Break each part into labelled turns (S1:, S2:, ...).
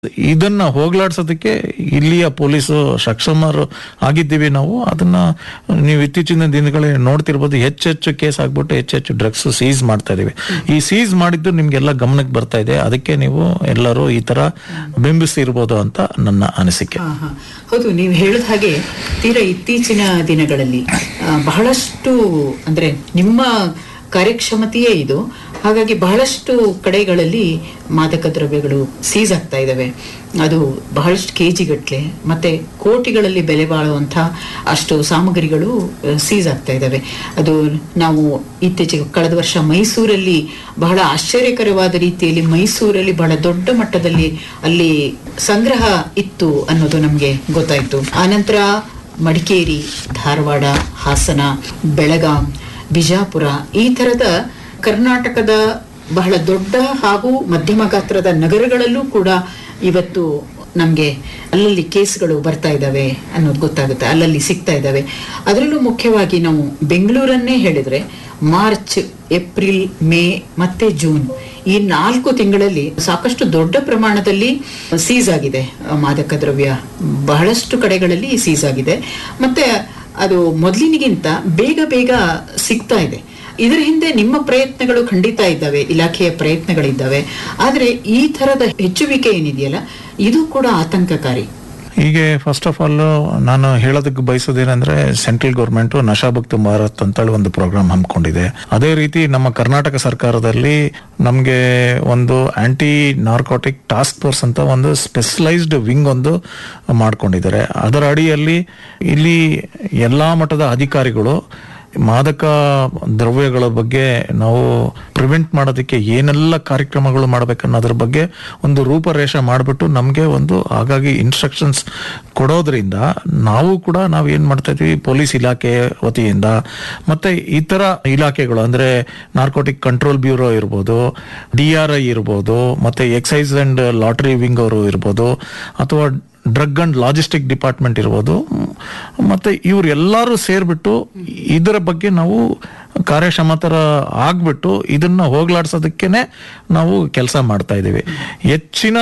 S1: ಇದನ್ನ ಹೋಗ್ಲಾಡ್ಸೋದಕ್ಕೆ ಇಲ್ಲಿಯ ಪೊಲೀಸು ಸಕ್ಷಮರು ಆಗಿದ್ದೀವಿ ನಾವು ಅದನ್ನ ನೀವು ಇತ್ತೀಚಿನ ದಿನಗಳೇ ನೋಡ್ತಿರ್ಬೋದು ಹೆಚ್ಚೆಚ್ಚು ಕೇಸ್ ಆಗ್ಬಿಟ್ಟು ಹೆಚ್ಚೆಚ್ಚು ಡ್ರಗ್ಸ್ ಸೀಸ್ ಮಾಡ್ತಾ ಇದೀವಿ ಈ ಸೀಸ್ ಮಾಡಿದ್ದು ನಿಮ್ಗೆಲ್ಲ ಗಮನಕ್ಕೆ ಬರ್ತಾ ಇದೆ ಅದಕ್ಕೆ ನೀವು ಎಲ್ಲರೂ ಈ ತರ ಬಿಂಬಿಸ್ತಿರ್ಬೋದು ಅಂತ ನನ್ನ ಅನಿಸಿಕೆ
S2: ಹಾ, ಹಾ. ಹೌದು ನೀವು ಹೇಳಿದ ಹಾಗೆ ತೀರಾ ಇತ್ತೀಚಿನ ದಿನಗಳಲ್ಲಿ ಆ, ಬಹಳಷ್ಟು ಅಂದ್ರೆ ನಿಮ್ಮ ಕಾರ್ಯಕ್ಷಮತೆಯೇ ಇದು ಹಾಗಾಗಿ ಬಹಳಷ್ಟು ಕಡೆಗಳಲ್ಲಿ ಮಾದಕ ದ್ರವ್ಯಗಳು ಸೀಸ್ ಆಗ್ತಾ ಇದ್ದಾವೆ ಅದು ಬಹಳಷ್ಟು ಕೆ ಜಿಗಟ್ಟಲೆ ಮತ್ತೆ ಕೋಟಿಗಳಲ್ಲಿ ಬೆಲೆ ಬಾಳುವಂಥ ಅಷ್ಟು ಸಾಮಗ್ರಿಗಳು ಸೀಸ್ ಆಗ್ತಾ ಇದ್ದಾವೆ ಅದು ನಾವು ಇತ್ತೀಚೆಗೆ ಕಳೆದ ವರ್ಷ ಮೈಸೂರಲ್ಲಿ ಬಹಳ ಆಶ್ಚರ್ಯಕರವಾದ ರೀತಿಯಲ್ಲಿ ಮೈಸೂರಲ್ಲಿ ಬಹಳ ದೊಡ್ಡ ಮಟ್ಟದಲ್ಲಿ ಅಲ್ಲಿ ಸಂಗ್ರಹ ಇತ್ತು ಅನ್ನೋದು ನಮಗೆ ಗೊತ್ತಾಯ್ತು ಆನಂತರ ಮಡಿಕೇರಿ ಧಾರವಾಡ ಹಾಸನ ಬೆಳಗಾಂ ಬಿಜಾಪುರ ಈ ತರದ ಕರ್ನಾಟಕದ ಬಹಳ ದೊಡ್ಡ ಹಾಗೂ ಮಧ್ಯಮ ಗಾತ್ರದ ನಗರಗಳಲ್ಲೂ ಕೂಡ ಇವತ್ತು ನಮಗೆ ಅಲ್ಲಲ್ಲಿ ಕೇಸ್ಗಳು ಬರ್ತಾ ಇದ್ದಾವೆ ಅನ್ನೋದು ಗೊತ್ತಾಗುತ್ತೆ ಅಲ್ಲಲ್ಲಿ ಸಿಗ್ತಾ ಇದ್ದಾವೆ ಅದರಲ್ಲೂ ಮುಖ್ಯವಾಗಿ ನಾವು ಬೆಂಗಳೂರನ್ನೇ ಹೇಳಿದ್ರೆ ಮಾರ್ಚ್ ಏಪ್ರಿಲ್ ಮೇ ಮತ್ತೆ ಜೂನ್ ಈ ನಾಲ್ಕು ತಿಂಗಳಲ್ಲಿ ಸಾಕಷ್ಟು ದೊಡ್ಡ ಪ್ರಮಾಣದಲ್ಲಿ ಸೀಸ್ ಆಗಿದೆ ಆ, ಮಾದಕ ದ್ರವ್ಯ ಬಹಳಷ್ಟು ಕಡೆಗಳಲ್ಲಿ ಸೀಸ್ ಆಗಿದೆ ಮತ್ತೆ ಅದು ಮೊದಲಿನಿಗಿಂತ ಬೇಗ ಬೇಗ ಸಿಗ್ತಾ ಇದೆ ಇದರ ಹಿಂದೆ ನಿಮ್ಮ ಪ್ರಯತ್ನಗಳು ಖಂಡಿತ ಇದ್ದಾವೆ ಇಲಾಖೆಯ ಪ್ರಯತ್ನಗಳಿದ್ದಾವೆ ಆದರೆ ಈ ತರದ ಹೆಚ್ಚುವಿಕೆ ಏನಿದೆಯಲ್ಲ ಇದು ಕೂಡ ಆತಂಕಕಾರಿ
S1: ಹೀಗೆ ಫಸ್ಟ್ ಆಫ್ ಆಲ್ ನಾನು ಹೇಳೋದಕ್ಕೆ ಬಯಸೋದೇನೆಂದ್ರೆ ಸೆಂಟ್ರಲ್ ಗೌರ್ಮೆಂಟ್ ನಶಾಭಕ್ತ ಭಾರತ್ ಅಂತೇಳಿ ಒಂದು ಪ್ರೋಗ್ರಾಮ್ ಹಮ್ಮಿಕೊಂಡಿದೆ ಅದೇ ರೀತಿ ನಮ್ಮ ಕರ್ನಾಟಕ ಸರ್ಕಾರದಲ್ಲಿ ನಮಗೆ ಒಂದು ಆಂಟಿ ನಾರ್ಕೋಟಿಕ್ ಟಾಸ್ಕ್ ಫೋರ್ಸ್ ಅಂತ ಒಂದು ಸ್ಪೆಷಲೈಸ್ಡ್ ವಿಂಗ್ ಒಂದು ಮಾಡ್ಕೊಂಡಿದ್ದಾರೆ ಅದರ ಅಡಿಯಲ್ಲಿ ಇಲ್ಲಿ ಎಲ್ಲಾ ಮಟ್ಟದ ಅಧಿಕಾರಿಗಳು ಮಾದಕ ದ್ರವ್ಯಗಳ ಬಗ್ಗೆ ನಾವು ಪ್ರಿವೆಂಟ್ ಮಾಡೋದಕ್ಕೆ ಏನೆಲ್ಲ ಕಾರ್ಯಕ್ರಮಗಳು ಮಾಡ್ಬೇಕನ್ನೋದ್ರ ಬಗ್ಗೆ ಒಂದು ರೂಪರೇಷೆ ಮಾಡಿಬಿಟ್ಟು ನಮಗೆ ಒಂದು ಹಾಗಾಗಿ ಇನ್ಸ್ಟ್ರಕ್ಷನ್ಸ್ ಕೊಡೋದ್ರಿಂದ ನಾವು ಕೂಡ ನಾವು ಏನ್ ಮಾಡ್ತಾ ಇದೀವಿ ಪೊಲೀಸ್ ಇಲಾಖೆ ವತಿಯಿಂದ ಮತ್ತೆ ಇತರ ಇಲಾಖೆಗಳು ಅಂದ್ರೆ ನಾರ್ಕೋಟಿಕ್ ಕಂಟ್ರೋಲ್ ಬ್ಯೂರೋ ಇರ್ಬೋದು ಡಿ ಆರ್ ಐ ಇರ್ಬೋದು ಮತ್ತೆ ಎಕ್ಸೈಸ್ ಅಂಡ್ ಲಾಟರಿ ವಿಂಗ್ ಅವರು ಇರ್ಬೋದು ಅಥವಾ ಡ್ರಗ್ ಅಂಡ್ ಲಾಜಿಸ್ಟಿಕ್ ಡಿಪಾರ್ಟ್ಮೆಂಟ್ ಇರ್ಬೋದು ಮ್, ಮತ್ತೆ ಇವ್ರು ಎಲ್ಲರೂ ಸೇರ್ಬಿಟ್ಟು ಇದರ ಬಗ್ಗೆ ನಾವು ಕಾರ್ಯಕ್ಷಮತರ ಆಗ್ಬಿಟ್ಟು ಇದನ್ನ ಹೋಗ್ಲಾಡ್ಸೋದಕ್ಕೇನೆ ನಾವು ಕೆಲಸ ಮಾಡ್ತಾ ಇದ್ದೀವಿ ಹೆಚ್ಚಿನ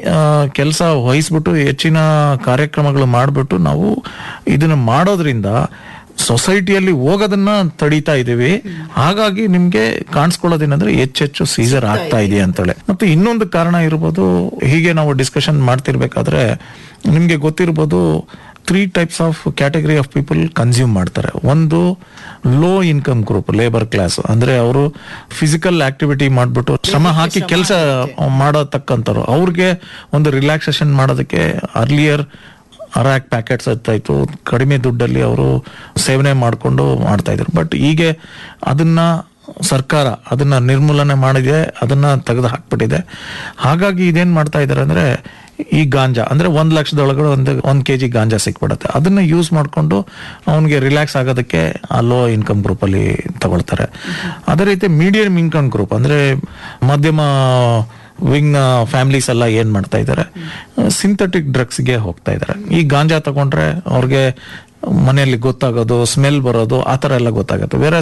S1: ಕೆಲಸ ವಹಿಸ್ಬಿಟ್ಟು ಹೆಚ್ಚಿನ ಕಾರ್ಯಕ್ರಮಗಳು ಮಾಡಿಬಿಟ್ಟು ನಾವು ಇದನ್ನ ಮಾಡೋದ್ರಿಂದ ಸೊಸೈಟಿಯಲ್ಲಿ ಹೋಗೋದನ್ನ ತಡೀತಾ ಇದೀವಿ ಹಾಗಾಗಿ ನಿಮ್ಗೆ ಕಾಣಿಸ್ಕೊಳ್ಳೋದೇನಂದ್ರೆ ಹೆಚ್ಚೆಚ್ಚು ಸೀಸರ್ ಆಗ್ತಾ ಇದೆ ಅಂತೇಳಿ ಮತ್ತೆ ಇನ್ನೊಂದು ಕಾರಣ ಇರ್ಬೋದು ಹೀಗೆ ನಾವು ಡಿಸ್ಕಷನ್ ಮಾಡ್ತಿರ್ಬೇಕಾದ್ರೆ ನಿಮ್ಗೆ ಗೊತ್ತಿರ್ಬೋದು three types of category of people consume ಮಾಡ್ತಾರೆ ಒಂದು low income group labour class ಅಂದ್ರೆ ಅವರು ಫಿಸಿಕಲ್ ಆಕ್ಟಿವಿಟಿ ಮಾಡ್ಬಿಟ್ಟು ಶ್ರಮ ಹಾಕಿ ಕೆಲಸ ಮಾಡತಕ್ಕಂಥವ್ರು ಅವ್ರಿಗೆ ಒಂದು ರಿಲ್ಯಾಕ್ಸೇಷನ್ ಮಾಡೋದಕ್ಕೆ ಅರ್ಲಿಯರ್ ಅರಾಕ್ ಪ್ಯಾಕೆಟ್ಸ್ ಇತ್ತು ಕಡಿಮೆ ದುಡ್ಡಲ್ಲಿ ಅವರು ಸೇವನೆ ಮಾಡಿಕೊಂಡು ಮಾಡ್ತಾ ಇದ್ರು ಬಟ್ ಹೀಗೆ ಅದನ್ನ ಸರ್ಕಾರ ಅದನ್ನ ನಿರ್ಮೂಲನೆ ಮಾಡಿದೆ ಅದನ್ನ ತೆಗೆದು ಹಾಕ್ಬಿಟ್ಟಿದೆ ಹಾಗಾಗಿ ಇದೇನ್ ಮಾಡ್ತಾ ಇದಾರೆ ಅಂದ್ರೆ ಈ ಗಾಂಜಾ ಅಂದ್ರೆ ಒಂದ್ ಲಕ್ಷದೊಳಗಡೆ ಒಂದು ಒಂದ್ ಕೆ ಜಿ ಗಾಂಜಾ ಸಿಕ್ಬಿಡುತ್ತೆ ಅದನ್ನ ಯೂಸ್ ಮಾಡ್ಕೊಂಡು ಅವನಿಗೆ ರಿಲ್ಯಾಕ್ಸ್ ಆಗೋದಕ್ಕೆ ಆ ಲೋ ಇನ್ಕಮ್ ಗ್ರೂಪ್ ಅಲ್ಲಿ ತಗೊಳ್ತಾರೆ ಅದೇ ರೀತಿ ಮೀಡಿಯಂ ಇನ್ಕಮ್ ಗ್ರೂಪ್ ಅಂದ್ರೆ ಮಧ್ಯಮ ವಿಂಗ್ ನ ಫ್ಯಾಮಿಲೀಸ್ ಎಲ್ಲ ಏನ್ ಮಾಡ್ತಾ ಇದ್ದಾರೆ ಸಿಂಥೆಟಿಕ್ ಡ್ರಗ್ಸ್ಗೆ ಹೋಗ್ತಾ ಇದ್ದಾರೆ ಈ ಗಾಂಜಾ ತಗೊಂಡ್ರೆ ಅವ್ರಿಗೆ ಮನೆಯಲ್ಲಿ ಗೊತ್ತಾಗೋದು ಸ್ಮೆಲ್ ಬರೋದು ಆ ತರ ಎಲ್ಲ ಗೊತ್ತಾಗುತ್ತೆ ಬೇರೆ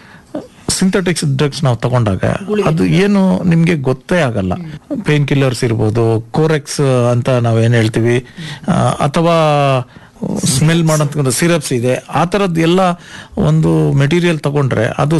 S1: ಸಿಂಥೆಟಿಕ್ಸ್ ಡ್ರಗ್ಸ್ ನಾವು ತಗೊಂಡಾಗ ಅದು ಏನು ನಿಮ್ಗೆ ಗೊತ್ತೇ ಆಗಲ್ಲ ಪೇನ್ ಕಿಲ್ಲರ್ಸ್ ಇರ್ಬೋದು ಕೋರೆಕ್ಸ್ ಅಂತ ನಾವೇನ್ ಹೇಳ್ತೀವಿ ಆ, ಅಥವಾ ಸ್ಮೆಲ್ ಮಾಡೋಂಥ ಸಿರಪ್ಸ್ ಇದೆ ಆ ತರದ್ ಎಲ್ಲ ಒಂದು ಮೆಟೀರಿಯಲ್ ತಗೊಂಡ್ರೆ ಅದು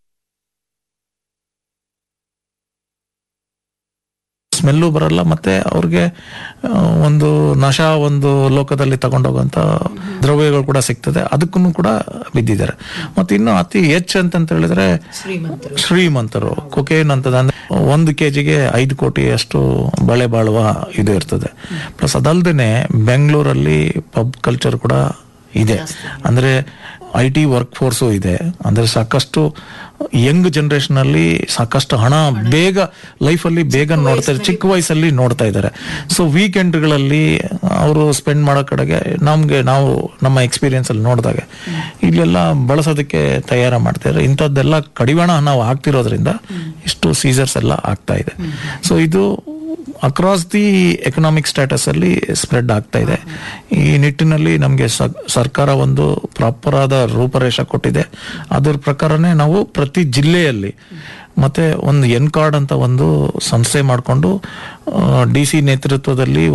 S1: ಸ್ಮೆಲ್ಲು ಬರಲ್ಲ ಮತ್ತೆ ಅವ್ರಿಗೆ ಆ, ಒಂದು ನಶಾ ಒಂದು ಲೋಕದಲ್ಲಿ ತಗೊಂಡೋಗುವಂತ ದ್ರವ್ಯಗಳು ಕೂಡ ಸಿಗ್ತದೆ ಅದಕ್ಕೂ ಕೂಡ ಬಿದ್ದಿದ್ದಾರೆ ಮತ್ತೆ ಇನ್ನು ಅತಿ ಹೆಚ್ಚು ಅಂತಂತ ಹೇಳಿದ್ರೆ
S2: ಶ್ರೀಮಂತರು
S1: ಶ್ರೀಮಂತರು ಕೊಕೇನ್ ಅಂತದ ಅಂದ್ರೆ ಒಂದು ಕೆಜಿಗೆ ಐದು ಕೋಟಿ ಅಷ್ಟು ಬಳೆ ಬಾಳುವ ಇದು ಇರ್ತದೆ ಪ್ಲಸ್ ಅದಲ್ದೇನೆ ಬೆಂಗಳೂರಲ್ಲಿ ಪಬ್ ಕಲ್ಚರ್ ಕೂಡ ಇದೆ ಅಂದ್ರೆ ಐ ಟಿ ವರ್ಕ್ ಫೋರ್ಸು ಇದೆ ಅಂದ್ರೆ ಸಾಕಷ್ಟು ಯಂಗ್ ಜನರೇಷನ್ ಅಲ್ಲಿ ಸಾಕಷ್ಟು ಹಣ ಬೇಗ ಲೈಫಲ್ಲಿ ಬೇಗ ನೋಡ್ತಾರೆ ಚಿಕ್ಕ ವಯಸ್ಸಲ್ಲಿ ನೋಡ್ತಾ ಇದ್ದಾರೆ ಸೊ ವೀಕೆಂಡ್ಗಳಲ್ಲಿ ಅವರು ಸ್ಪೆಂಡ್ ಮಾಡೋ ಕಡೆಗೆ ನಮ್ಗೆ ನಾವು ನಮ್ಮ ಎಕ್ಸ್ಪೀರಿಯನ್ಸ್ ಅಲ್ಲಿ ನೋಡಿದಾಗ ಇಲ್ಲೆಲ್ಲ ಬಳಸೋದಕ್ಕೆ ತಯಾರ ಮಾಡ್ತಾರೆ ಇಂಥದ್ದೆಲ್ಲ ಕಡಿವಾಣ ನಾವು ಆಗ್ತಿರೋದ್ರಿಂದ ಇಷ್ಟು ಸೀಸರ್ಸ್ ಎಲ್ಲ ಆಗ್ತಾ ಇದೆ ಸೊ ಇದು ಅಕ್ರಾಸ್ ದಿ ಎಕನಾಮಿಕ್ ಸ್ಟೇಟಸ್ ಅಲ್ಲಿ ಸ್ಪ್ರೆಡ್ ಆಗ್ತಾ ಇದೆ ಈ ನಿಟ್ಟಿನಲ್ಲಿ ನಮಗೆ ಸರ್ಕಾರ ಒಂದು ಪ್ರಾಪರ್ ಆದ ರೂಪರೇಷ ಕೊಟ್ಟಿದೆ ಅದ್ರ ಪ್ರಕಾರನೇ ನಾವು ಪ್ರತಿ ಜಿಲ್ಲೆಯಲ್ಲಿ ಮತ್ತೆ ಒಂದು ಎನ್ ಕಾರ್ಡ್ ಅಂತ ಒಂದು ಸಂಸ್ಥೆ ಮಾಡಿಕೊಂಡು ಡಿ ಸಿ ನೇತೃತ್ವದಲ್ಲಿ